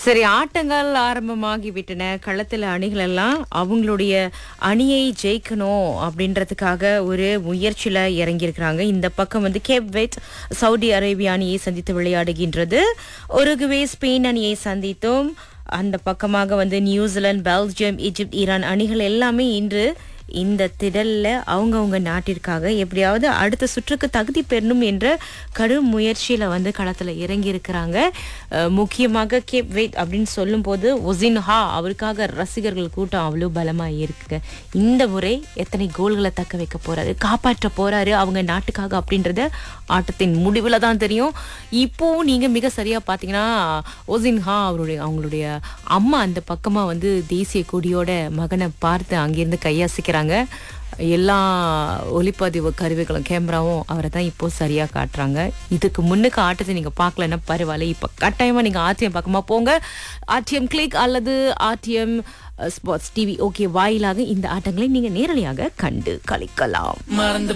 சரி ஆட்டங்கள் ஆரம்பமாகி விட்டன களத்தில் அணிகள் எல்லாம் அவங்களுடைய அணியை ஜெயிக்கணும் அப்படின்றதுக்காக ஒரு முயற்சியில இறங்கியிருக்கிறாங்க இந்த பக்கம் வந்து கேப் வெட் சவுதி அரேபியா அணியை சந்தித்து விளையாடுகின்றது ஒருகுவே ஸ்பெயின் அணியை சந்தித்தும் அந்த பக்கமாக வந்து நியூசிலாந்து பெல்ஜியம் ஈஜிப்ட் ஈரான் அணிகள் எல்லாமே இன்று இந்த திடல்ல அவங்கவங்க நாட்டிற்காக எப்படியாவது அடுத்த சுற்றுக்கு தகுதி பெறணும் என்ற கடும் முயற்சியில வந்து களத்துல இறங்கி இருக்கிறாங்க அஹ், முக்கியமாக கேப் வெயிட் அப்படின்னு சொல்லும்போது ஒசின்ஹா அவருக்காக ரசிகர்கள் கூட்டம் அவ்வளோ பலமா இருக்குங்க இந்த முறை எத்தனை கோல்களை தக்க வைக்க போறாரு காப்பாற்ற போறாரு அவங்க நாட்டுக்காக அப்படின்றத ஆட்டத்தின் முடிவில் தான் தெரியும் இப்போ நீங்க மிக சரியா பாத்தீங்கன்னா ஒசின்ஹா அவருடைய அவங்களுடைய அம்மா அந்த பக்கமா வந்து தேசிய கொடியோட மகனை பார்த்து அங்கிருந்து கையாசிக்கிறாங்க எல்லா ஒளிப்பதிவு கருவிகளும் கேமராவும் அவரை தான் இப்போ சரியா காட்டுறாங்க இதுக்கு முன்னுக்கு ஆட்டத்தை நீங்க பார்க்கலன்னா பரவாயில்ல இப்போ கட்டாயமா நீங்க ஆர்டிஎம் பக்கமா போங்க ஆர்டிஎம் கிளிக் அல்லது ஆர்டிஎம் ஸ்பாட்ஸ் டிவி ஓகே வாயிலாக இந்த ஆட்டங்களை நீங்க நேரடியாக கண்டு கழிக்கலாம் மறந்து